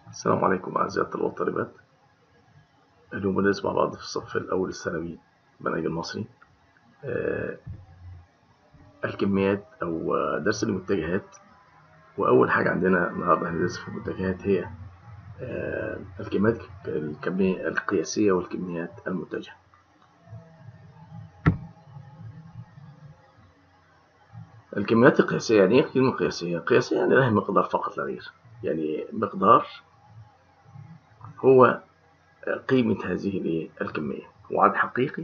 السلام عليكم أعزائي الطلبة والطالبات اليوم بندرس مع بعض في الصف الأول الثانوي منهج المصري آه، الكميات أو آه، درس المتجهات وأول حاجة عندنا النهاردة هندرس في المتجهات هي آه، الكميات الكمية القياسية والكميات المتجهة الكميات القياسية يعني إيه كلمة قياسية؟ قياسية يعني لها مقدار فقط لا غير يعني مقدار هو قيمة هذه الكمية وعد حقيقي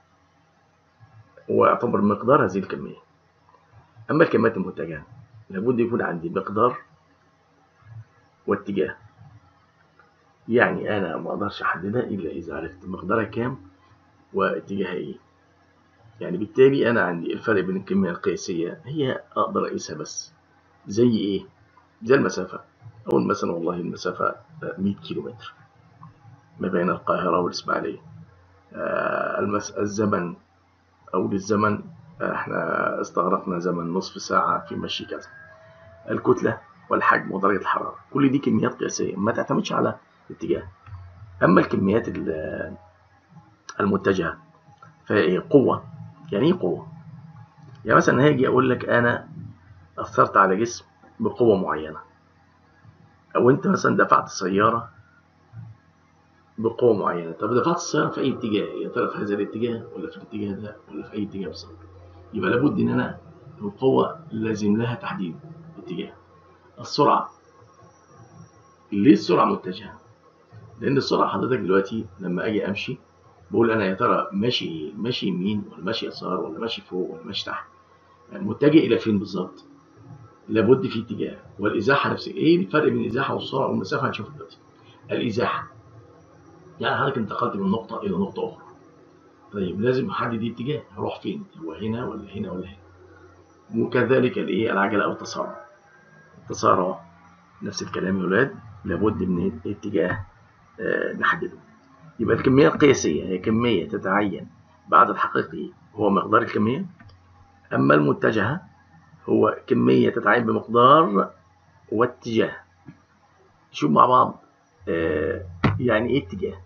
ويعتبر مقدار هذه الكمية أما الكميات المتجهة لابد يكون عندي مقدار واتجاه يعني أنا ما أقدرش أحددها إلا إذا عرفت مقدارها كام واتجاهها إيه يعني بالتالي أنا عندي الفرق بين الكمية القياسية هي أقدر أقيسها بس زي إيه؟ زي المسافة أقول مثلا والله المسافة 100 كيلو متر ما بين القاهرة والإسماعيلية آه المس... الزمن أو للزمن احنا استغرقنا زمن نصف ساعة في مشي كذا الكتلة والحجم ودرجة الحرارة كل دي كميات قياسية ما تعتمدش على اتجاه أما الكميات المتجهة فهي قوة يعني ايه قوة؟ يعني مثلا هاجي أقول لك أنا أثرت على جسم بقوة معينة أو أنت مثلا دفعت سيارة بقوة معينة طب دفعت السيارة في أي اتجاه يا ترى في هذا الاتجاه ولا في الاتجاه ده ولا في أي اتجاه بالظبط يبقى لابد إن أنا القوة لازم لها تحديد اتجاه السرعة ليه السرعة متجهة؟ لأن السرعة حضرتك دلوقتي لما أجي أمشي بقول أنا يا ترى ماشي ماشي يمين ولا ماشي يسار ولا ماشي فوق ولا ماشي تحت يعني متجه إلى فين بالظبط؟ لابد في اتجاه والإزاحة نفسها إيه الفرق بين الإزاحة والسرعة والمسافة هنشوفها دلوقتي الإزاحة يعني حضرتك انتقلت من نقطة إلى نقطة أخرى طيب لازم أحدد اتجاه هروح فين هو هنا ولا هنا ولا هنا وكذلك الإيه العجلة أو التسارع التسارع نفس الكلام يا ولاد لابد من اتجاه آه نحدده يبقى الكمية القياسية هي كمية تتعين بعدد حقيقي هو مقدار الكمية أما المتجهة هو كمية تتعين بمقدار واتجاه شوف مع بعض آه يعني ايه اتجاه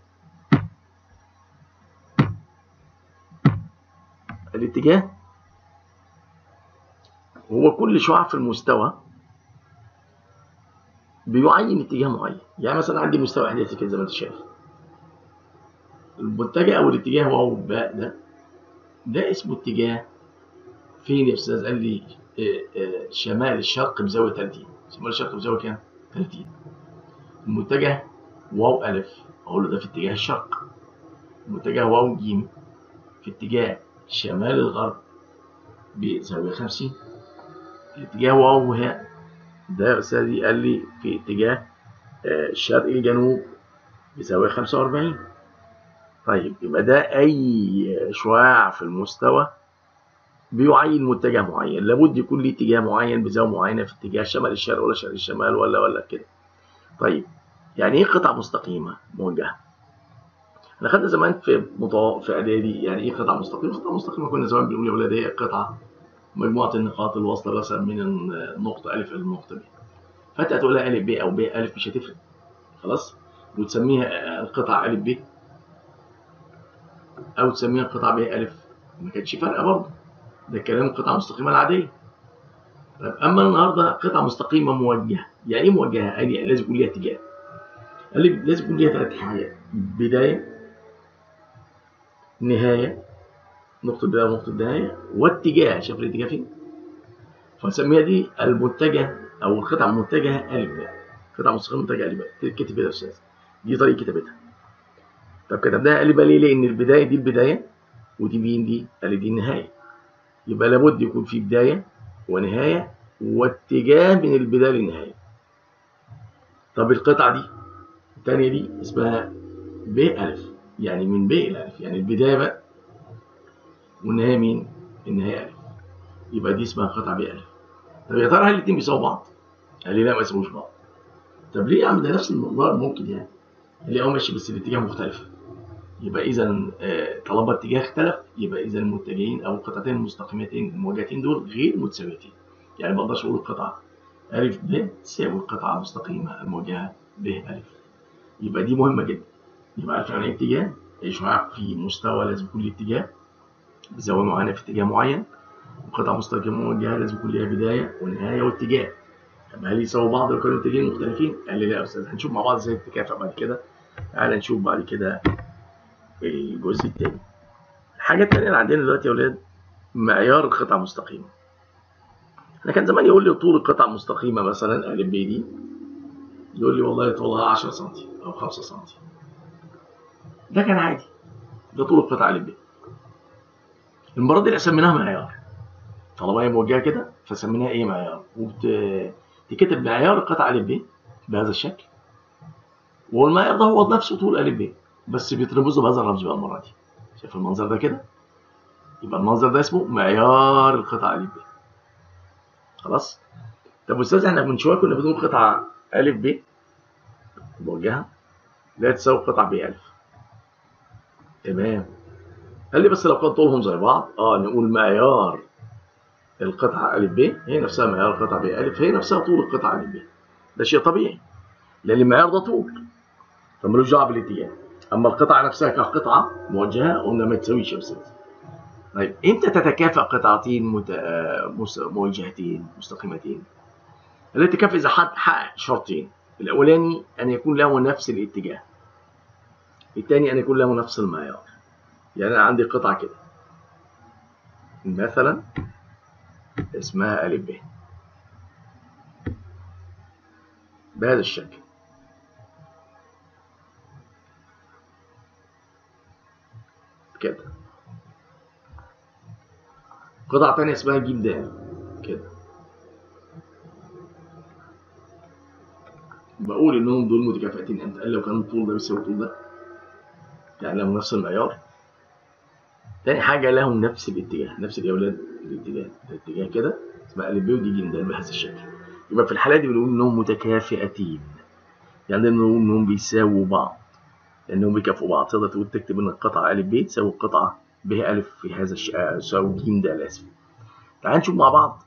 الاتجاه هو كل شعاع في المستوى بيعين اتجاه معين يعني مثلا عندي مستوى احداثي كده زي ما انت شايف المتجه او الاتجاه واو باء ده ده اسمه اتجاه فين يا استاذ قال لي شمال الشرق بزاويه 30 شمال الشرق بزاويه كام 30 المتجه واو ألف أقول له ده في اتجاه الشرق المتجه واو جيم في اتجاه شمال الغرب بزاوية خمسين الاتجاه واو هاء ده يا أستاذي قال لي في اتجاه الشرق الجنوب بزاوية خمسة وأربعين طيب يبقى ده أي شعاع في المستوى بيعين متجه معين لابد يكون ليه اتجاه معين بزاوية معينة في اتجاه شمال الشرق ولا شرق الشمال ولا ولا كده طيب يعني ايه قطعة مستقيمة موجهة؟ احنا خدنا زمان في مطا... في اعدادي يعني ايه قطعة مستقيمة؟ قطعة مستقيمة كنا زمان بنقول يا ولاد هي قطعة مجموعة النقاط الواصلة مثلا من النقطة ألف إلى النقطة ب. فأنت هتقول لها ألف ب أو ب ألف مش هتفرق. خلاص؟ وتسميها القطعة ألف ب أو تسميها القطعة ب ألف ما كانتش فارقة برضه. ده كلام القطعة المستقيمة العادية. طيب أما النهاردة قطعة مستقيمة موجهة، يعني إيه موجهة؟ يعني لازم يكون ليها اتجاه. قال لي لازم يكون ليها ثلاث حاجات بداية نهاية نقطة بداية ونقطة نهاية واتجاه شايف الاتجاه فين؟ فنسميها دي المتجه أو القطعة المتجهة ألف باء قطعة مستقيمة متجهة ألف باء تتكتب كده يا أستاذ دي طريقة كتابتها طب كتبناها ألف باء ليه؟ لأن البداية دي البداية ودي مين دي؟ قال دي النهاية يبقى لابد يكون في بداية ونهاية واتجاه من البداية للنهاية طب القطعة دي الثانية دي اسمها ب ألف يعني من ب إلى ألف يعني البداية بقى والنهاية مين؟ النهاية ألف يبقى دي اسمها قطعة ب ألف طب يا ترى هل الاتنين بيساووا بعض؟ قال لي لا ما يساووش بعض طب ليه يا عم ده نفس المقدار ممكن يعني قال لي اه ماشي بس الاتجاه مختلف يبقى إذا طالما الاتجاه اختلف يبقى إذا المتجهين أو القطعتين المستقيمتين المواجهتين دول غير متساويتين يعني ما اقدرش أقول القطعة أ ب تساوي القطعة المستقيمة الموجهة ب أ يبقى دي مهمة جدا يبقى عارف يعني ايه اتجاه إشعاع في مستوى لازم يكون له اتجاه بزاوية معينة في اتجاه معين وقطعة مستقيمة موجهة لازم يكون ليها بداية ونهاية واتجاه طب هل يساووا بعض لو كانوا اتجاهين مختلفين؟ قال لي لا يا أستاذ هنشوف مع بعض ازاي التكافؤ بعد كده تعالى نشوف بعد كده الجزء التاني الحاجة التانية اللي عندنا دلوقتي يا ولاد معيار القطعة المستقيمة احنا كان زمان يقول لي طول القطعة المستقيمة مثلا أ ب دي يقول لي والله طولها 10 سم أو 5 سم ده كان عادي ده طول القطعة أ ب المرة دي سميناها معيار طالما هي موجهة كده فسميناها ايه معيار وبتكتب معيار القطعة أ ب بهذا الشكل والمعيار ده هو نفسه طول أ ب بس بيترمز له بهذا الرمز بقى المرة دي شايف المنظر ده كده يبقى المنظر ده اسمه معيار القطعة أ ب خلاص طب استاذ احنا من شويه كنا بنقول قطعه ا ب موجهه لا تساوي قطعه ب أ تمام قال لي بس لو كان طولهم زي بعض اه نقول معيار القطعه ا ب هي نفسها معيار القطعه ب أ هي نفسها طول القطعه ا ب ده شيء طبيعي لان المعيار ده طول فملوش دعوه بالاتجاه اما القطعه نفسها كقطعه موجهه قلنا ما تساويش يا استاذ طيب امتى تتكافئ قطعتين مت... موجهتين مستقيمتين؟ الاتكافئ اذا حد حقق شرطين الاولاني ان يكون له نفس الاتجاه الثاني ان يكون له نفس المعيار يعني انا عندي قطعه كده مثلا اسمها ا ب بهذا الشكل كده قطعة تانية اسمها ج د كده بقول انهم دول متكافئتين امتى؟ قال لو كان الطول ده بيساوي الطول ده يعني لهم نفس المعيار تاني حاجة لهم نفس الاتجاه نفس يا ولاد الاتجاه الاتجاه كده اسمها ا ب ودي ج د بهذا الشكل يبقى في الحالة دي بنقول انهم متكافئتين يعني نقول انهم بيساووا بعض لانهم بيكافئوا بعض تقدر تقول تكتب ان القطعة ا ب تساوي القطعة ب أ في هذا الش... تساوي ج د آسف تعال نشوف مع بعض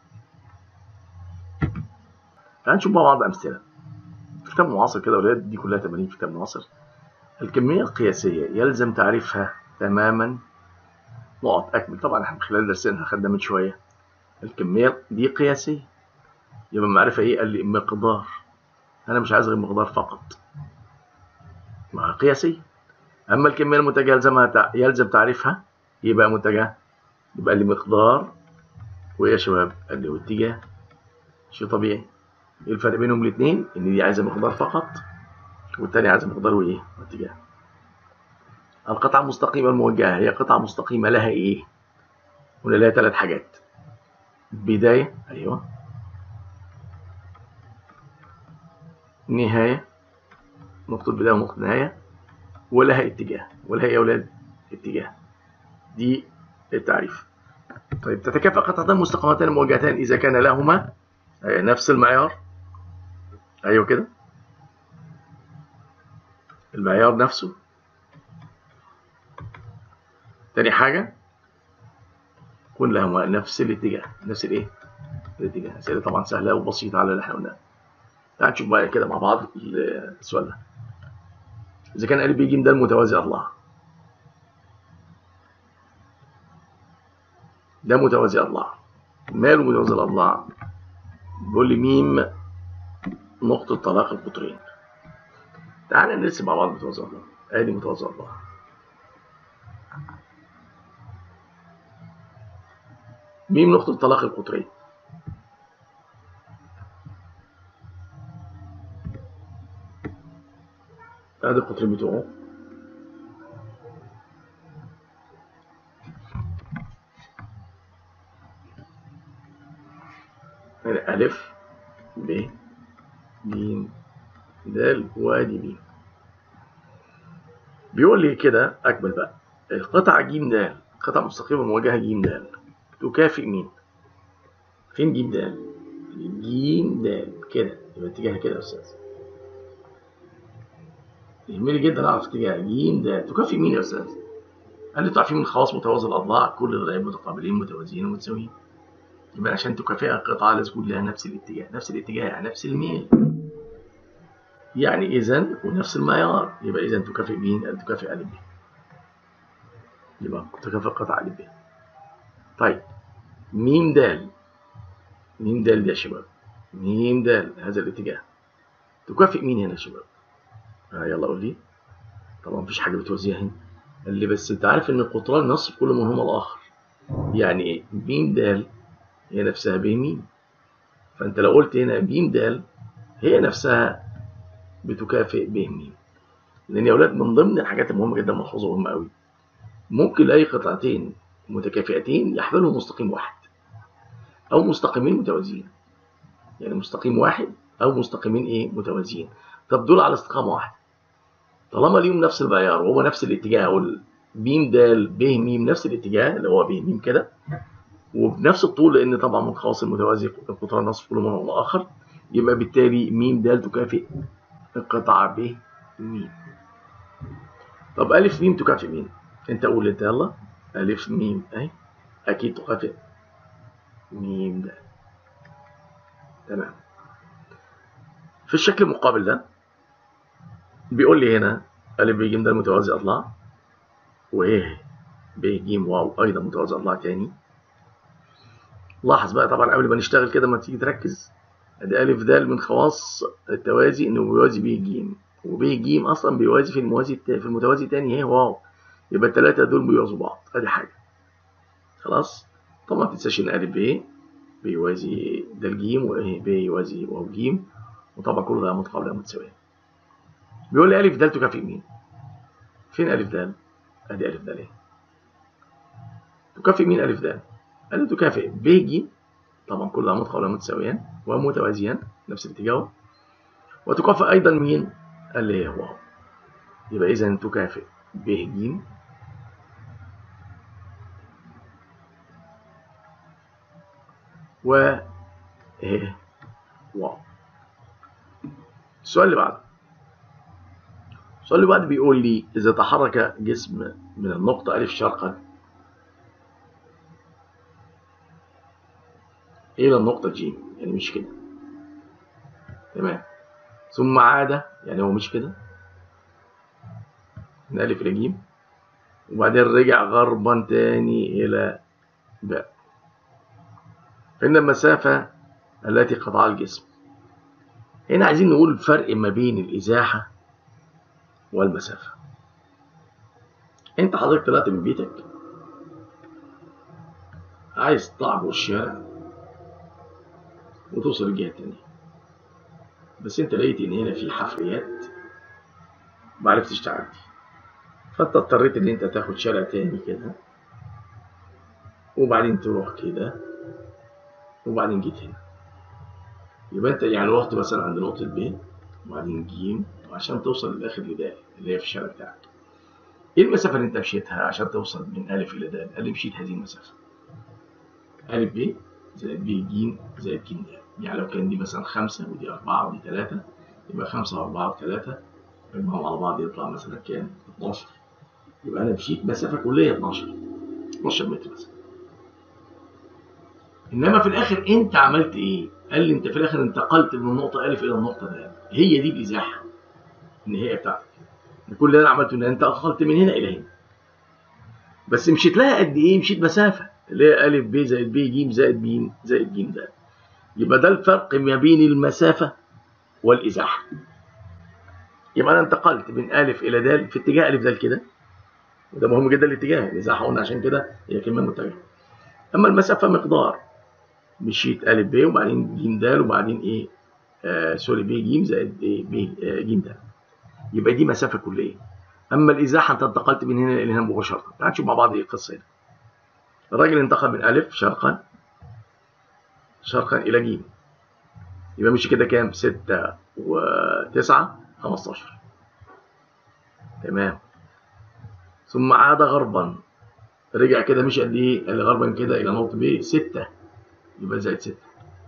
تعال نشوف مع بعض أمثلة في كتاب معاصر كده ولاد دي كلها تمارين في كتاب معاصر الكمية القياسية يلزم تعريفها تماما نقط أكمل طبعا احنا خلال درسنا خدنا من شوية الكمية دي قياسية يبقى المعرفة ايه قال لي مقدار أنا مش عايز غير مقدار فقط ما قياسية أما الكمية المتجهة يلزمها يلزم تعريفها يبقى متجه يبقى لي مقدار وايه يا شباب قال لي اتجاه شيء طبيعي ايه الفرق بينهم الاثنين ان دي عايزه مقدار فقط والتاني عايزه مقدار وايه واتجاه القطعه المستقيمه الموجهه هي قطعه مستقيمه لها ايه قلنا لها ثلاث حاجات بدايه ايوه نهايه نقطه بدايه ونقطه نهايه ولها اتجاه ولها يا اولاد اتجاه دي التعريف طيب تتكافئ قطعتان مستقيمتان موجهتان اذا كان لهما نفس المعيار ايوه كده المعيار نفسه تاني حاجه يكون لهما نفس الاتجاه نفس الايه الاتجاه اسئله طبعا سهله وبسيطه على اللي احنا قلناه تعال نشوف بقى كده مع بعض السؤال ده إذا كان ا ب ج د متوازي أضلاع ده متوازي أضلاع ماله متوازي الأضلاع بيقول لي ميم نقطة طلاق القطرين تعالى نرسم مع بعض متوازي أضلاع ادي متوازي أضلاع ميم نقطة طلاق القطرين ادي القطرين بتوعه هنا ألف ب ج د وادي ب بيقول لي كده أكمل بقى القطعة ج د قطعة مستقيمة مواجهة ج د تكافئ مين؟ فين ج د؟ ج د كده يبقى اتجاهها كده يا أستاذ يهمني جدا اعرف اتجاه ج د تكافئ مين يا استاذ؟ قال لي تعرفين من خواص متوازي الاضلاع كل الضلعين متقابلين متوازيين ومتساويين يبقى عشان تكافئها قطعة لازم يكون لها نفس الاتجاه نفس الاتجاه يعني نفس الميل يعني إذا ونفس المعيار يبقى إذا تكافئ مين؟ تكافئ ألف ب يبقى تكافئ قطعة ألف ب طيب ميم دال ميم دال دي يا شباب ميم دال هذا الاتجاه تكافئ مين هنا يا شباب؟ آه يلا قول لي طبعا مفيش حاجة بتوزيها هنا اللي بس انت عارف ان القطران نصف كل منهما الآخر يعني ايه؟ ميم دال هي نفسها ب ميم فانت لو قلت هنا ب د هي نفسها بتكافئ ب ميم لان يا اولاد من ضمن الحاجات المهمه جدا ملحوظه مهمه قوي ممكن اي قطعتين متكافئتين يحملوا مستقيم واحد او مستقيمين متوازيين يعني مستقيم واحد او مستقيمين ايه متوازيين طب دول على استقامه واحده طالما ليهم نفس المعيار وهو نفس الاتجاه او ب د ب م نفس الاتجاه اللي هو ب م كده وبنفس الطول لان طبعا من خواص المتوازي القطران نصف كل منهم الاخر يبقى بالتالي م د تكافئ القطعه ب م طب الف م تكافئ مين انت قول انت يلا الف م اهي اكيد تكافئ م د تمام في الشكل المقابل ده بيقول لي هنا الف ب ج ده المتوازي اضلاع وايه ب ج واو ايضا متوازي اضلاع تاني لاحظ بقى طبعا قبل ما نشتغل كده ما تيجي تركز ادي الف د من خواص التوازي انه بيوازي ب ج وب ج اصلا بيوازي في الموازي في المتوازي الثاني اهي واو يبقى الثلاثه دول بيوازوا بعض ادي حاجه خلاص طبعا ما تنساش ان الف ب بيوازي د ج وايه ب يوازي واو ج وطبعا كل ده متقابله متساويه بيقول لي الف د تكافئ مين فين الف د ادي الف د اهي تكافئ مين الف د قال تكافئ ب ج طبعا كلها متقابلة متساويان ومتوازيان نفس الاتجاه وتكافئ أيضا مين؟ قال لي هو يبقى إذا تكافئ ب ج و إيه واو السؤال اللي بعده السؤال اللي بعده بيقول لي إذا تحرك جسم من النقطة ألف شرقا إلى النقطة ج يعني مش كده تمام ثم عاد يعني هو مش كده من ألف إلى ج وبعدين رجع غربا تاني إلى باء فإن المسافة التي قطعها الجسم هنا عايزين نقول الفرق ما بين الإزاحة والمسافة أنت حضرتك طلعت من بيتك عايز تعبر الشارع وتوصل الجهة التانية بس انت لقيت ان هنا في حفريات معرفتش تعدي فانت اضطريت ان انت تاخد شارع تاني كده وبعدين تروح كده وبعدين جيت هنا يبقى انت يعني رحت مثلا عند نقطة ب وبعدين ج وعشان توصل للاخر لد اللي هي في الشارع بتاعك ايه المسافة اللي انت مشيتها عشان توصل من ألف إلى د؟ قال لي مشيت هذه المسافة ألف ب زائد ب ج زائد ج د يعني لو كان دي مثلا خمسة ودي أربعة ودي تلاتة يبقى خمسة وأربعة وتلاتة يجمعهم على بعض يطلع مثلا كام؟ 12 يبقى أنا مشيت مسافة كلية 12 12 متر مثلا إنما في الآخر أنت عملت إيه؟ قال لي أنت في الآخر انتقلت من النقطة ألف إلى النقطة د هي دي الإزاحة النهائية بتاعتك كل اللي أنا عملته إن أنت أخرت من هنا إلى هنا بس مشيت لها قد إيه؟ مشيت مسافة اللي هي ألف ب زائد ب ج زائد ب زائد ج د يبقى ده الفرق ما بين المسافة والإزاحة يبقى أنا انتقلت من ألف إلى د في اتجاه ألف د كده وده مهم جدا الاتجاه الإزاحة قلنا عشان كده هي كلمة متجهة أما المسافة مقدار مشيت ألف ب وبعدين ج د وبعدين إيه آه سوري ب ج زائد إيه ب آه ج د يبقى دي مسافة كلية أما الإزاحة أنت انتقلت من هنا إلى هنا مباشرة تعال نشوف مع بعض إيه القصة هنا الراجل انتقل من ألف شرقا شرقا إلى ج يبقى مشي كده كام؟ ستة وتسعة خمستاشر تمام ثم عاد غربا رجع كده مشي قد إيه؟ قال غربا كده إلى نقطة ب ستة يبقى زائد ستة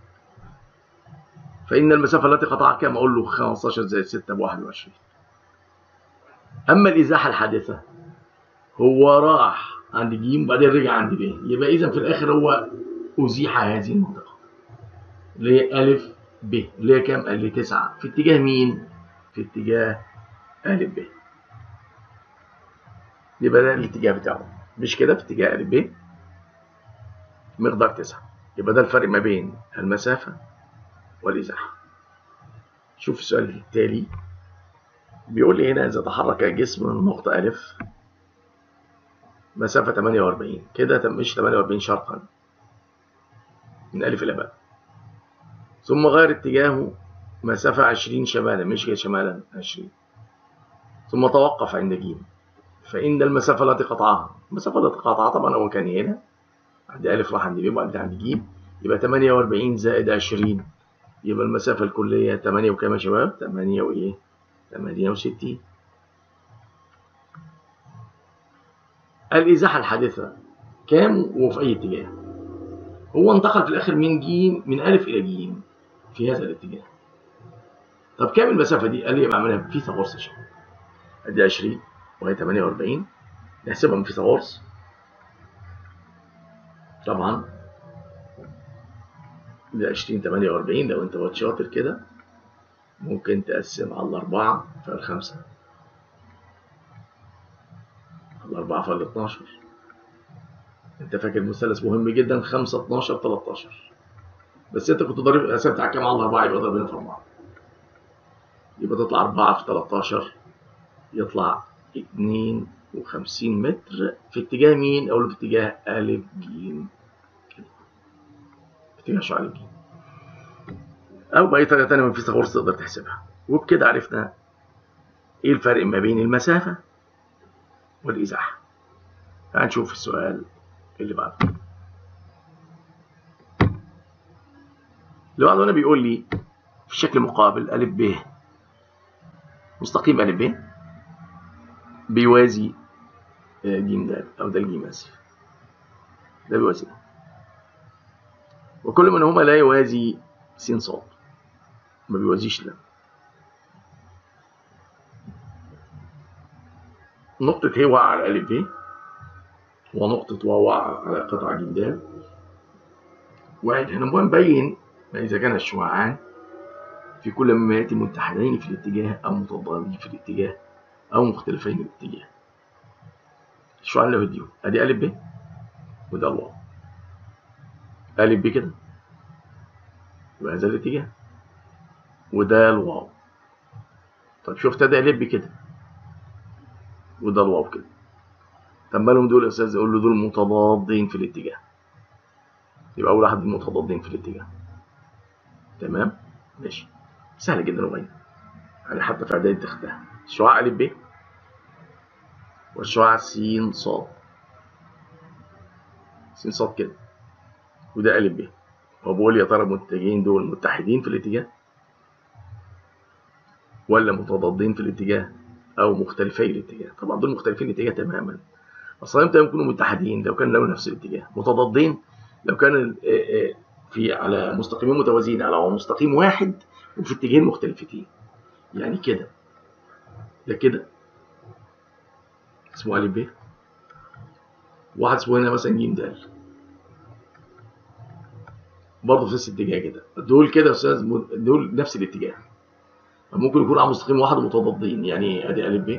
فإن المسافة التي قطعها كام؟ أقول له 15 زائد 6 ب 21 أما الإزاحة الحادثة هو راح عند ج وبعدين رجع عند ب يبقى إذا في الآخر هو أزيح هذه المنطقة اللي هي ألف ب اللي هي كام؟ قال لي تسعة في اتجاه مين؟ في اتجاه ألف ب يبقى ده الاتجاه بتاعه مش كده في اتجاه ألف ب مقدار تسعة يبقى ده الفرق ما بين المسافة والإزاحة شوف السؤال التالي بيقول لي هنا إذا تحرك الجسم من نقطة ألف مسافة 48 كده مش 48 شرقا من ألف إلى باء ثم غير اتجاهه مسافة 20 شمالا مش شمالا 20 ثم توقف عند ج فإن المسافة التي قطعها المسافة التي قطعها طبعا هو كان هنا عند ألف راح عند ب وعند عند ج يبقى 48 زائد 20 يبقى المسافة الكلية 8 وكام يا شباب؟ 8 وإيه؟ 68 الإزاحة الحادثة كام وفي أي اتجاه؟ هو انتقل في الآخر من ج من ألف إلى ج في هذا الاتجاه. طب كام المسافة دي؟ قال لي بعملها بفيثاغورس يا شباب. أدي 20 وهي 48 نحسبها من فيثاغورس. طبعا ده 20 48 لو أنت واد شاطر كده ممكن تقسم على الأربعة فالخمسة. الأربعة فال 12 أنت فاكر مثلث مهم جدا 5 12 13 بس أنت كنت ضارب قسمت على كام على الأربعة يبقى ضاربين في أربعة يبقى تطلع 4 في 13 يطلع 52 متر في اتجاه مين؟ أقول في اتجاه أ ج كده في اتجاه شعاع ج أو بأي طريقة تانية من فيثاغورس تقدر تحسبها وبكده عرفنا إيه الفرق ما بين المسافة والإزاحة هنشوف السؤال اللي بعده اللي بعده هنا بيقول لي في شكل مقابل أ ب مستقيم أ ب بيوازي ج د أو د ج آسف ده بيوازي وكل منهما لا يوازي س ص ما بيوازيش ده نقطة ه واقعة على أ ب ونقطة و واقعة على قطعة ج د واحد هنا نبين إذا كان الشعاعان في كل ما يأتي متحدين في الاتجاه أو متضادين في الاتجاه أو مختلفين الاتجاه الشعاع اللي هديهم أدي أ ب وده الواو أ ب كده يبقى هذا الاتجاه وده الواو طب شفت ده أ ب كده وده الواو كده طب مالهم دول يا استاذ اقول له دول متضادين في الاتجاه يبقى اول واحد متضادين في الاتجاه تمام ماشي سهل جدا وبين يعني حتى في اعدادي تاخدها الشعاع ا ب والشعاع س ص س ص كده وده ا ب هو بيقول لي يا ترى المتجهين دول متحدين في الاتجاه ولا متضادين في الاتجاه او مختلفي الاتجاه طبعا دول مختلفين الاتجاه تماما اصلا امتى يكونوا متحدين لو كان لهم نفس الاتجاه متضادين لو كان في على مستقيمين متوازيين على مستقيم واحد وفي اتجاهين مختلفتين يعني كده ده كده اسمه ا ب واحد اسمه هنا مثلا ج د برضه في نفس الاتجاه كده دول كده يا استاذ دول نفس الاتجاه ممكن يكون على مستقيم واحد متضادين يعني ادي ا ب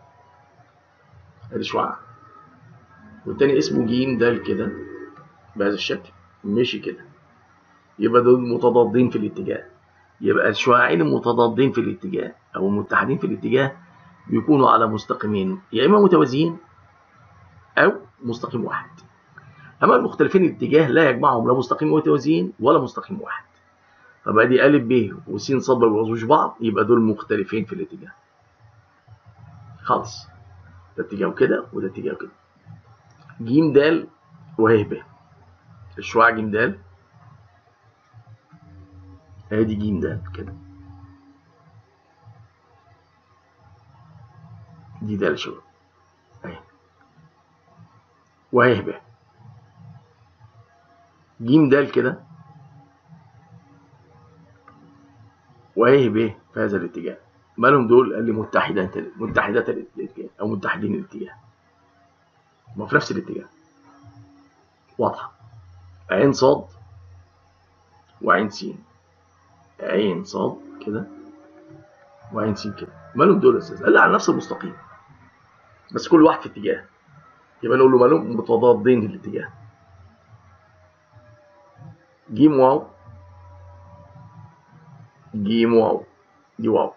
ادي شعاع والتاني اسمه ج د كده بهذا الشكل مشي كده يبقى دول متضادين في الاتجاه يبقى الشعاعين المتضادين في الاتجاه او المتحدين في الاتجاه بيكونوا على مستقيمين يا اما متوازيين او مستقيم واحد اما المختلفين الاتجاه لا يجمعهم لا مستقيم متوازيين ولا مستقيم واحد طب ادي ا ب وس ص ما بيوازوش بعض يبقى دول مختلفين في الاتجاه خالص ده اتجاه كده وده اتجاه كده ج د وه ب الشعاع ج د ادي ج د كده دي د شباب اهي وه ب ج د كده وه ب في هذا الاتجاه مالهم دول قال لي متحدات متحدات الاتجاه او متحدين الاتجاه ما في نفس الاتجاه واضحه عين صاد وعين سين عين صاد كده وعين سين كده مالهم دول يا استاذ؟ قال لي على نفس المستقيم بس كل واحد في اتجاه يبقى نقول له مالهم متضادين في الاتجاه جيم واو جيم واو دي واو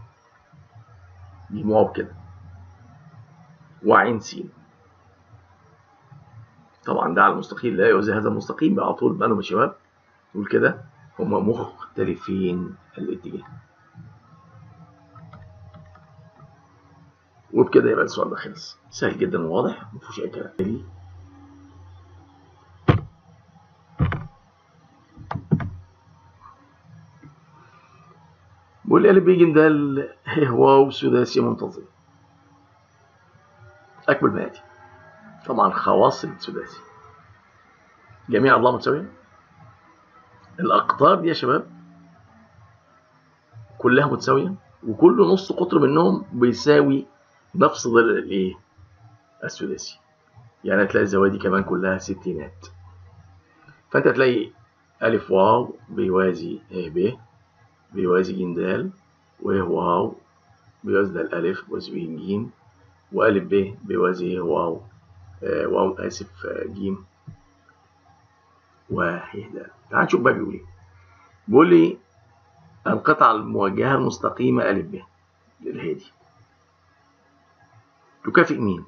جيم واو كده وعين سين طبعا ده على المستقيم لا يوازي هذا المستقيم بقى على طول مالهم يا شباب نقول كده هما مختلفين الاتجاه وبكده يبقى السؤال ده خلص سهل جدا وواضح مفيهوش اي كلام تاني بيقول لي ألف بيجن ده ه واو سداسي منتظم أكمل ما يأتي طبعا خواص السداسي جميع أضلاع متساوية الأقطار دي يا شباب كلها متساوية وكل نص قطر منهم بيساوي نفس ضلع الايه السداسي يعني هتلاقي الزوايا دي كمان كلها ستينات فانت هتلاقي ألف واو بيوازي ه ب بيوازي ج د وه واو بيوازي د الألف بيوازي ب ج وألف ب بيوازي ه واو آه واو آسف آه ج وه د تعال نشوف بقى بيقول ايه بيقول لي القطعة الموجهة المستقيمة ألف ب للهادي تكافئ مين؟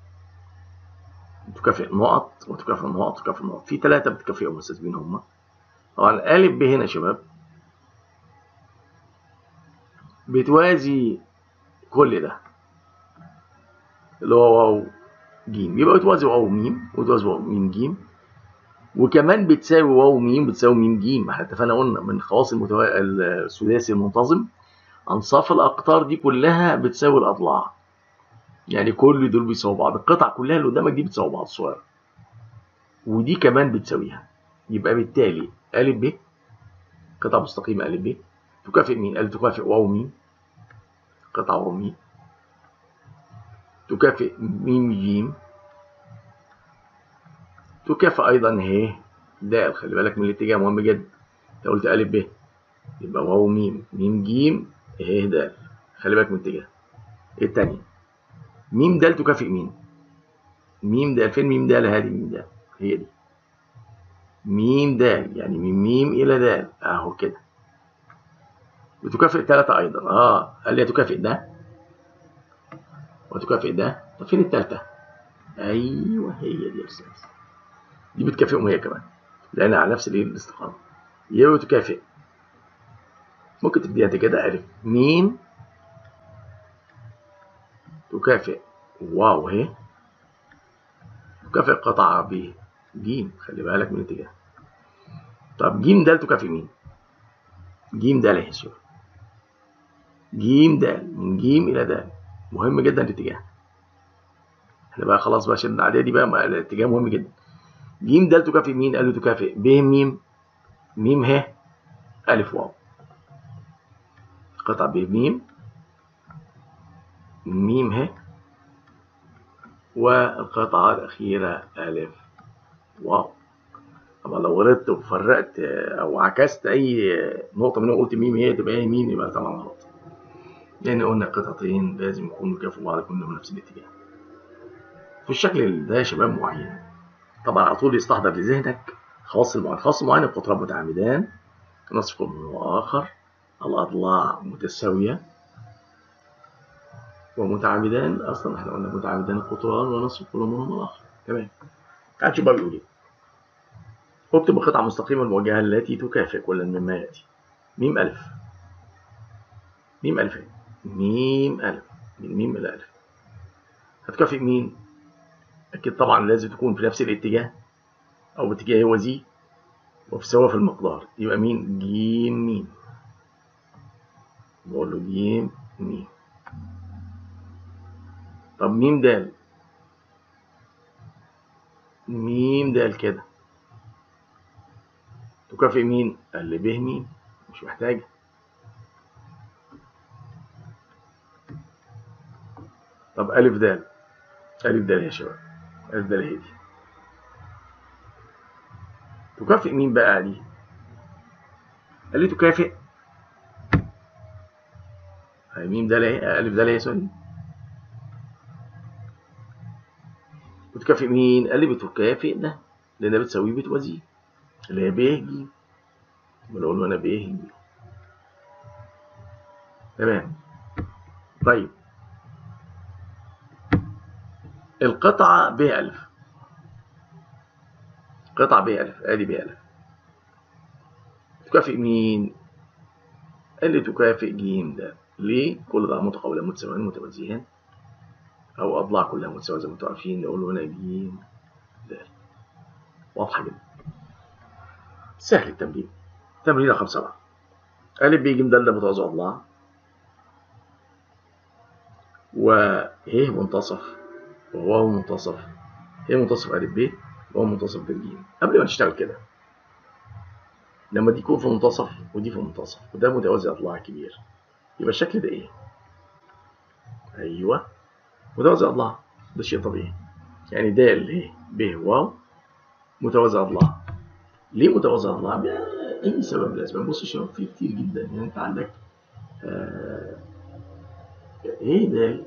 تكافئ نقط وتكافئ نقط وتكافئ نقط في ثلاثة بتكافئهم أستاذ مين هم؟ طبعا ألف ب هنا يا شباب بتوازي كل ده اللي هو واو جيم يبقى بتوازي واو ميم وتوازي واو ميم جيم وكمان بتساوي واو ميم بتساوي ميم جيم احنا اتفقنا قلنا من خواص المتوا... الثلاثي المنتظم انصاف الاقطار دي كلها بتساوي الاضلاع يعني كل دول بيساووا بعض القطع كلها اللي قدامك دي بتساوي بعض صغيره ودي كمان بتساويها يبقى بالتالي ا ب قطعه مستقيمه ا ب تكافئ مين؟ قال تكافئ واو ميم قطعه واو ميم تكافئ ميم جيم تكافئ ايضا ه د خلي بالك من الاتجاه مهم جدا انت قلت ا ب يبقى واو ميم ميم جيم ه د خلي بالك من الاتجاه الثانيه ميم د تكافئ مين ميم د فين ميم د هذه ميم د هي دي ميم د يعني من ميم الى د اهو كده وتكافئ ثلاثة أيضا اه قال لي تكافئ ده وتكافئ ده طب فين الثالثة أيوه هي دي يا أستاذ دي بتكافئهم هي كمان لأنها على نفس الايه الاستقامة يبقى تكافئ ممكن تبديها انت كده ألف ميم تكافئ واو اهي تكافئ قطعة ب ج خلي بالك من الاتجاه طب ج د تكافئ مين؟ ج د اهي شوف ج د من ج إلى د مهم جدا الاتجاه احنا بقى خلاص بقى شلنا الأعداد دي بقى الاتجاه مهم جدا ج د تكافئ مين؟ قال له تكافئ ب م م ه ألف واو قطع ب م م ه والقطعة الأخيرة ألف واو طبعا لو غلطت وفرقت أو عكست أي نقطة منهم قلت ميم هي تبقى هي ميم يبقى طبعا غلط لأن قلنا القطعتين لازم يكونوا كافوا بعض كلهم نفس الاتجاه في الشكل ده يا شباب معين طبعا على طول يستحضر لذهنك خواص المعين خواص المعين القطران متعامدان نصف كل من آخر الأضلاع متساوية ومتعامدان اصلا احنا قلنا متعامدان القطران ونصف كل منهم الاخر تمام تعال نشوف بقى بيقول ايه اكتب القطعة مستقيمة الموجهة التي تكافئ كلا مما يأتي ميم ألف ميم ألف ميم ألف من ميم إلى ألف هتكافئ مين؟ أكيد طبعا لازم تكون في نفس الاتجاه أو باتجاه وزي وفي سوا في المقدار يبقى مين؟ جيم ميم بقول له جيم ميم طب ميم دال ميم دال كده تكافئ مين؟ قال لي به ميم مش محتاجة طب ألف دال ألف دال يا شباب ألف دال هي دي تكافئ مين بقى دي قال لي تكافئ هاي ميم ده ليه ألف ده ليه سوري بتكافئ مين قال لي بتكافئ ده لأنها بتساويه بتوازيه اللي هي ب ج بنقول له أنا ب ج تمام طيب القطعة ب ألف قطعة ب ألف آدي ب ألف تكافئ مين؟ قال لي تكافئ ج ده ليه؟ كل ده متقابلان متساويان متوازيان أو أضلاع كلها متساوية زي ما انتم عارفين نقول له هنا ج د واضحة جدا سهل التمرين تمرين رقم سبعة ألف ب ج د ده متوازي أضلاع وه منتصف وواو منتصف هي منتصف ألف ب وهو منتصف د ج قبل ما نشتغل كده لما دي يكون في منتصف ودي في منتصف وده متوازي أضلاع كبير يبقى الشكل ده إيه؟ أيوه متوازي أضلاع ده شيء طبيعي يعني د ه ب واو متوازي أضلاع ليه متوازي أضلاع؟ أي سبب من الأسباب بص يا شباب في كتير جدا يعني أنت عندك آه ايه ده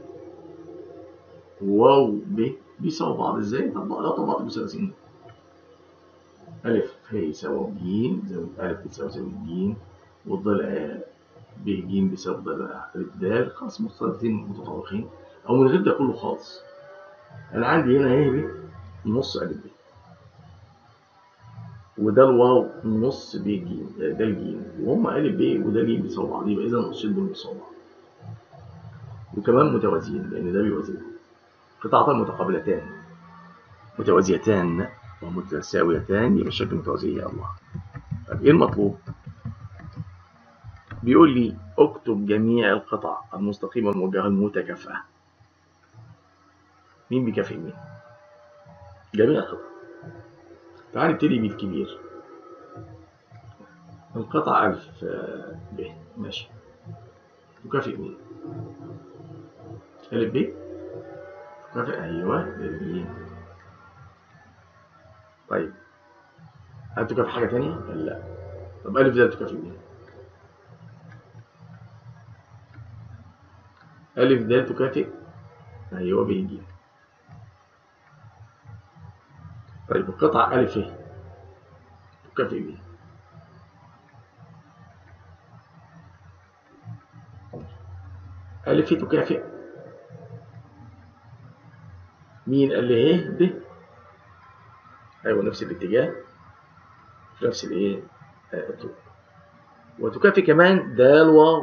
واو ب بيساووا بعض ازاي؟ طب لا طبعا مثلثين ألف ه يساوي ج زاوية ألف بتساوي زاوية ج والضلع ب ج بيساوي ضلع ألف د خلاص مثلثين متطابقين أو من غير ده كله خالص أنا عندي هنا ه ب نص ألف ب وده الواو نص ب ج ده الج وهم ألف ب وده ج بيساوي بعض يبقى إذا النصين دول بيساوي بعض وكمان متوازيين لأن ده بيوازي قطعتان متقابلتان متوازيتان ومتساويتان يبقى الشكل متوازي يا الله طب إيه المطلوب؟ بيقول لي اكتب جميع القطع المستقيمة الموجهة المتكافئة مين بيكافئ مين؟ جميع القطع تعال نبتدي بالكبير القطع ألف ب ماشي تكافئ مين؟ ألف ب تكافئ أيوه ب طيب هل تكافئ حاجة تانية؟ لا طب ألف ده تكافئ مين؟ ألف د تكافئ أيوه ب ج طيب القطعة ألف ه تكافئ مين؟ ألف تكافئ مين قال لي ه ب أيوه نفس الاتجاه نفس الإيه؟ آه وتكافئ كمان د واو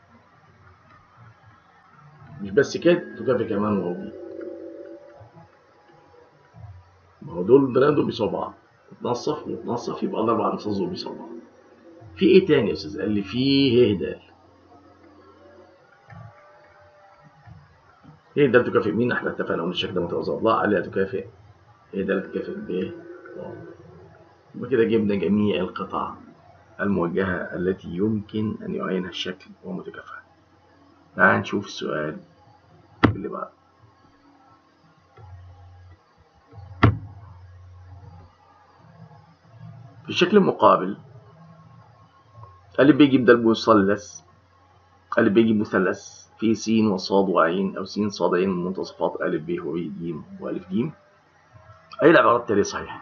مش بس كده تكافئ كمان واو دي ما هو دول البنات دول بيساووا بعض اتنصف واتنصف يبقى الأربع نصاص دول بيساووا بعض في إيه تاني يا أستاذ؟ قال لي في ه د هي ده تكافئ مين احنا اتفقنا ان الشكل ده متوازي اضلاع عليها تكافئ هي ده تكافئ ب يبقى كده جبنا جميع القطع الموجهة التي يمكن أن يعينها الشكل ومتكافئة تعال نشوف السؤال اللي بعده في الشكل المقابل ألف بيجي ده المثلث ألف بيجي مثلث في س وصاد وعين أو س صاد عين من منتصفات أ ب و ج وألف ج أي العبارات التالية صحيحة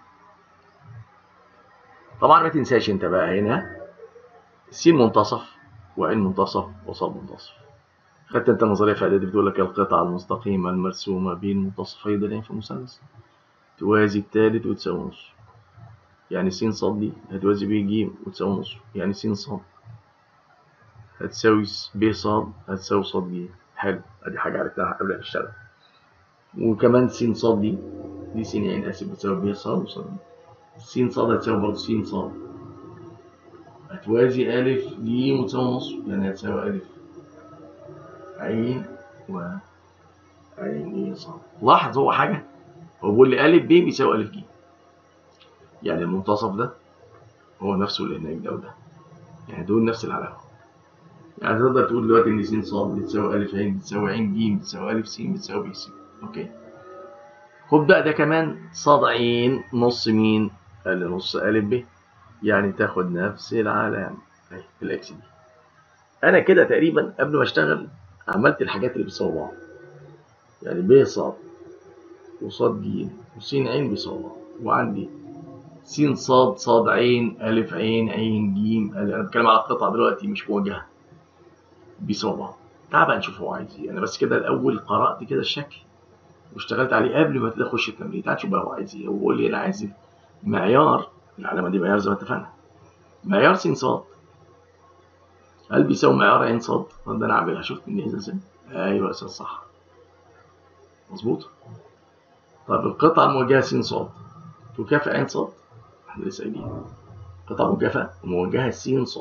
طبعا ما تنساش أنت بقى هنا س منتصف وعين منتصف وصاد منتصف خدت أنت نظرية في إعدادي بتقول لك القطعة المستقيمة المرسومة بين منتصفي ضلعين في مثلث توازي التالت وتساوي نص يعني س صاد دي هتوازي ب ج وتساوي نص يعني س صاد هتساوي ب صاد هتساوي صاد ج حلو ادي حاجه عرفتها قبل ما نشتغل وكمان س صاد دي دي س عين اسف بتساوي ب صاد وصاد س صاد هتساوي برضه س صاد هتوازي ا ج وتساوي نص يعني هتساوي ا عين و عين ج صاد لاحظ هو حاجه هو بيقول لي ا ب بيساوي ا ج يعني المنتصف ده هو نفسه اللي هناك ده وده يعني دول نفس العلاقه يعني تقدر تقول دلوقتي ان س ص بتساوي أ ع بتساوي ع ج بتساوي أ س بتساوي ب س اوكي خد بقى ده كمان ص ع نص مين قال لي نص ألف ب يعني تاخد نفس العلامة اهي الإكس دي أنا كده تقريبا قبل ما أشتغل عملت الحاجات اللي بيساوي بعض يعني ب ص وصاد ج وس ع بيساوي بعض وعندي س ص ص عين أ عين عين ج أنا بتكلم على القطعة دلوقتي مش مواجهة بيساوي بعض تعال بقى نشوف هو عايز ايه أنا بس كده الأول قرأت كده الشكل واشتغلت عليه قبل ما اخش التمرين تعال نشوف بقى هو عايز ايه هو بيقول لي انا عايز ايه معيار العلامه دي معيار زي ما اتفقنا معيار س ص هل بيساوي معيار عين ص ده انا عاملها شفت من ازاي ايوه يا استاذ صح مظبوط طب القطعه الموجهه س ص تكافئ عين ص احنا لسه قايلين قطعه مكافئه موجهه س ص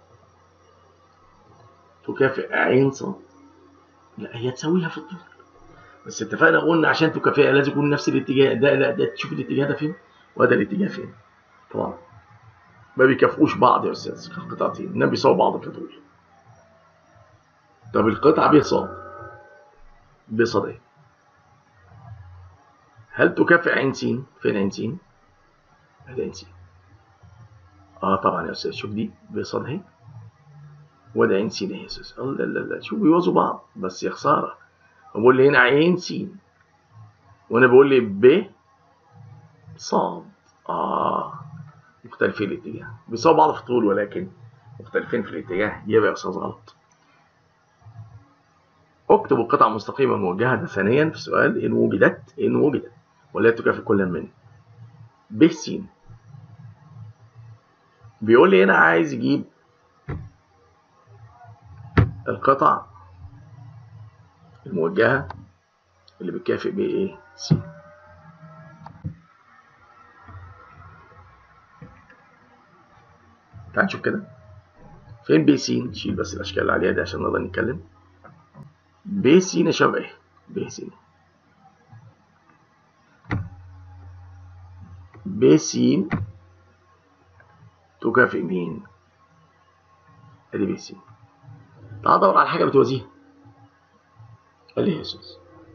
تكافئ عين ص لا هي تساويها في الطول بس اتفقنا قلنا عشان تكافئها لازم يكون نفس الاتجاه ده لا ده تشوف الاتجاه ده فين وده الاتجاه فين طبعا ما بيكافئوش بعض يا استاذ القطعتين انما بيساووا بعض في الطول طب القطعه ب ص ب ص ايه هل تكافئ عين س فين عين س ادي عين س اه طبعا يا استاذ شوف دي ب ص اهي وده عين س اهي يا استاذ لا لا لا شوف بيوازوا بعض بس يا خساره بقول لي هنا عين س وانا بقول لي ب صاد اه مختلفين الاتجاه بيساووا بعض في الطول ولكن مختلفين في الاتجاه يبقى يا استاذ غلط اكتب القطعة المستقيمة الموجهة ده ثانيا في السؤال إن وجدت إن وجدت ولا تكافئ كل من ب س بيقول لي هنا عايز يجيب القطع الموجهة اللي بتكافئ ب ايه س تعال نشوف كده فين ب س نشيل بس الاشكال اللي عليها دي عشان نقدر نتكلم ب س يا شباب ايه ب س ب س تكافئ مين ادي ب س تعال ادور على حاجه بتوازيها قال لي يا استاذ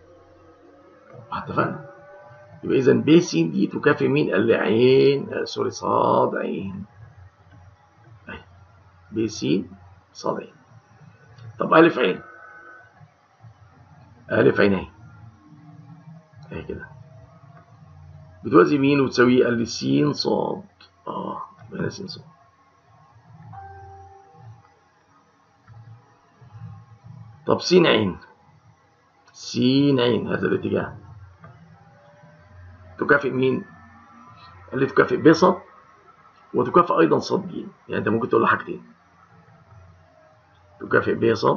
اتفقنا يبقى اذا ب س دي تكافئ مين قال لي عين آه سوري صاد عين اهي ب س صاد عين طب الف عين الف عين اهي اهي كده بتوازي مين وتساويه قال لي س صاد اه يبقى س صاد طب س عين س عين هذا الاتجاه تكافئ مين؟ قال لي تكافئ ب ص وتكافئ ايضا ص ج يعني انت ممكن تقول له حاجتين تكافئ ب ص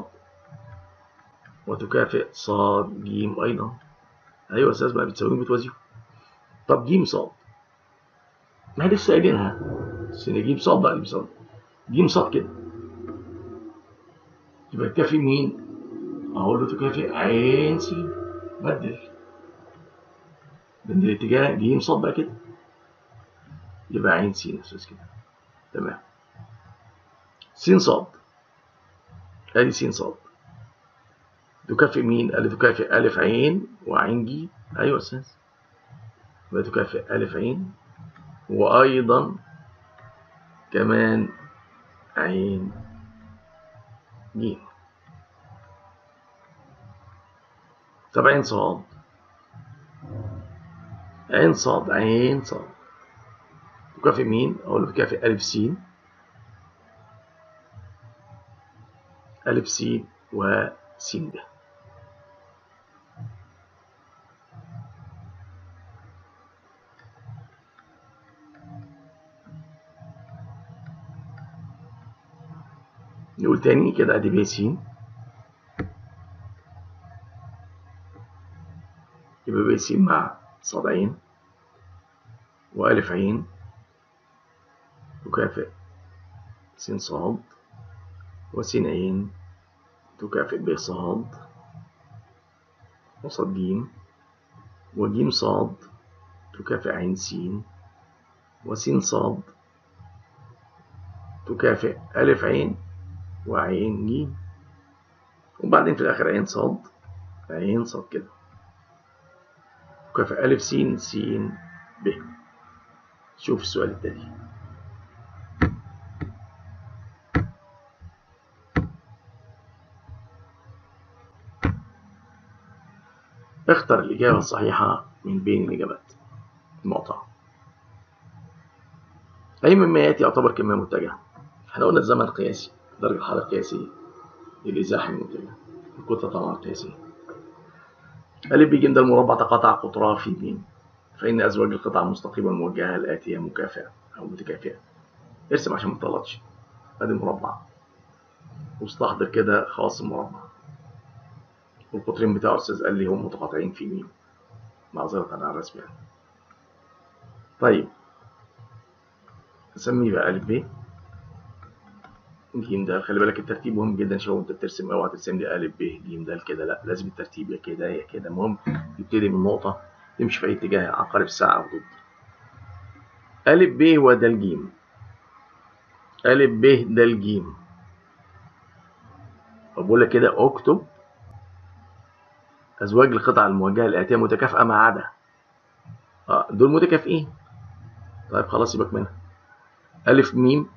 وتكافئ ص ج ايضا ايوه يا استاذ بقى بتساويهم بتوازيهم طب ج ص ما هي لسه قايلينها بس ج ص بقى اللي بيساوي ج ص كده يبقى تكافئ مين؟ اقول له تكافئ عين س بدل من الاتجاه ج ص بقى كده يبقى عين س يا استاذ كده تمام س ص ادي س ص تكافئ مين؟ قال لي تكافئ ألف عين وعين ج أيوة يا أستاذ يبقى تكافئ ألف عين وأيضا كمان عين ج طب عين صاد عين صاد عين صاد تكافئ مين؟ أقول له تكافئ ألف س ألف س وس ب نقول تاني كده ادي ب س يبقى ب س مع صاد عين وألف عين تكافئ س صاد وس عين تكافئ ب صاد وصاد ج وج صاد تكافئ عين س وس صاد تكافئ ألف عين وعين ج وبعدين في الآخر عين صاد عين صاد كده تكافئ ألف س س ب شوف السؤال التالي اختر الإجابة الصحيحة من بين الإجابات المقطعة أي مما يأتي يعتبر كمية متجهة احنا قلنا الزمن قياسي درجة الحرارة قياسية الإزاحة المتجهة الكتلة طبعا قياسية ألف ب ج ده المربع تقاطع قطرها في ج فإن أزواج القطع المستقيمة الموجهة الآتية مكافئة أو متكافئة ارسم عشان ما تغلطش أدي مربع واستحضر كده خواص المربع والقطرين بتاعه أستاذ قال لي هم متقاطعين في م معذرة على الرسم يعني طيب نسميه بقى ألف ب ج د خلي بالك الترتيب مهم جدا شو انت بترسم اوعى ترسم لي ا ب ج د كده لا لازم الترتيب يا كده يا كده المهم تبتدي من نقطه تمشي في اي اتجاه عقارب الساعه او ضد ا ب هو د ج ا ب د ج بقول لك كده اكتب ازواج القطع الموجهه الاتيه متكافئه ما عدا اه دول متكافئين طيب خلاص سيبك منها الف ميم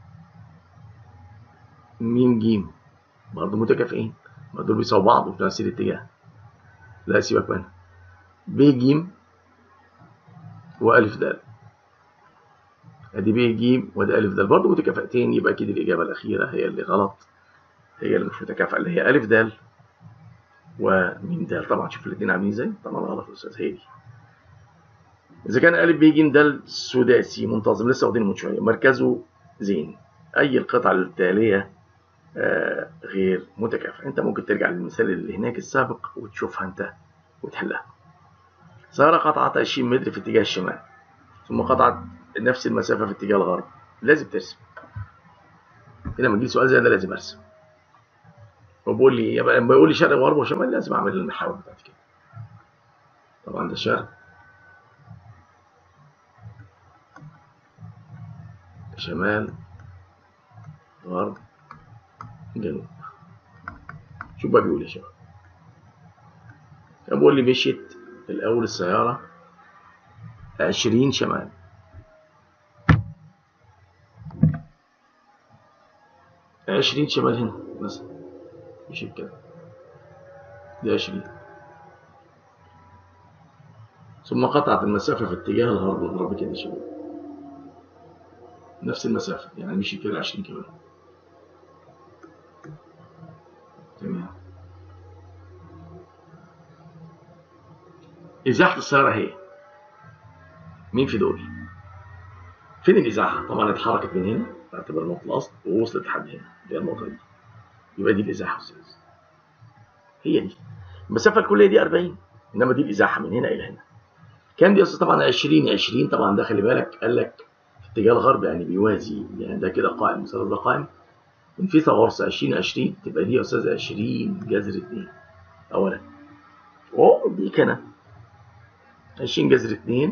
ميم جيم برضه متكافئين ما دول بيساووا بعض وفي نفس الاتجاه لا سيبك منها ب جيم والف د ادي ب جيم وده الف د برضه متكافئتين يبقى اكيد الاجابه الاخيره هي اللي غلط هي اللي مش متكافئه اللي هي الف د وميم د طبعا شوف الاثنين عاملين ازاي طبعا غلط يا استاذ هي دي اذا كان الف ب ج د سداسي منتظم لسه واخدينه من شويه مركزه زين اي القطع التاليه آه غير متكافئة انت ممكن ترجع للمثال اللي هناك السابق وتشوفها انت وتحلها سيارة قطعت 20 متر في اتجاه الشمال ثم قطعت نفس المسافة في اتجاه الغرب لازم ترسم هنا لما يجي سؤال زي ده لازم ارسم وبقول لي يبقى لما يقول لي شرق وغرب وشمال لازم اعمل المحاور بتاعتي كده طبعا ده شرق شمال غرب جنوب شوف بقى بيقول يا شباب كان بيقول لي مشيت الأول السيارة عشرين شمال عشرين شمال هنا مثلا مشيت كده دي عشرين ثم قطعت المسافة في اتجاه الغرب الغرب كده يا شباب نفس المسافة يعني مشي كده عشرين كيلو تمام إزاحة السيارة هي مين في دول؟ فين الإزاحة؟ طبعا اتحركت من هنا باعتبار نقطة الأصل ووصلت لحد هنا اللي هي النقطة دي يبقى دي الإزاحة يا أستاذ هي دي المسافة الكلية دي 40 إنما دي الإزاحة من هنا إلى هنا كام دي يا أستاذ؟ طبعا 20 20 طبعا ده خلي بالك قال لك في اتجاه الغرب يعني بيوازي يعني ده كده قائم المثلث ده قائم في ثغرس 20 20 تبقى دي يا استاذ 20 جذر 2 اولا اوه دي كده 20 جذر 2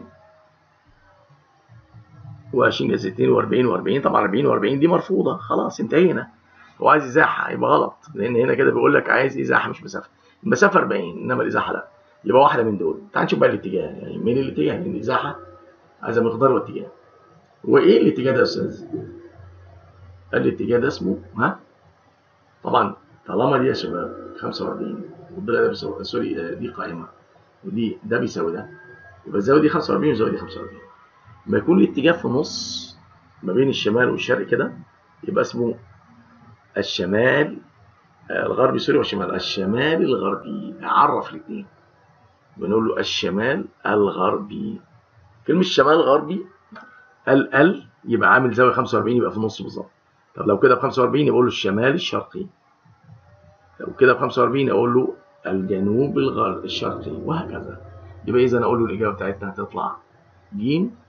و20 جذر 2 و40 و40 طبعا 40 و40 دي مرفوضه خلاص انتهينا هو عايز ازاحه يبقى غلط لان هنا كده بيقول لك عايز ازاحه مش مسافه المسافه 40 انما الازاحه لا يبقى واحده من دول تعال نشوف بقى الاتجاه يعني مين الاتجاه يعني الازاحه عايزه مقدار واتجاه وايه الاتجاه ده يا استاذ الاتجاه ده اسمه ها طبعا طالما دي يا شباب 45 والضلع ده بيساوي سوري دي قائمه ودي ده بيساوي ده يبقى الزاويه دي 45 والزاويه دي 45 لما يكون الاتجاه في نص ما بين الشمال والشرق كده يبقى اسمه الشمال الغربي سوري والشمال الشمال الغربي عرف الاثنين بنقول له الشمال الغربي كلمة شمال غربي ال ال يبقى عامل زاوية 45 يبقى في النص بالظبط طب لو كده ب 45 يبقى له الشمال الشرقي لو كده ب 45 اقول له الجنوب الغرب الشرقي وهكذا يبقى اذا اقول له الاجابه بتاعتنا هتطلع ج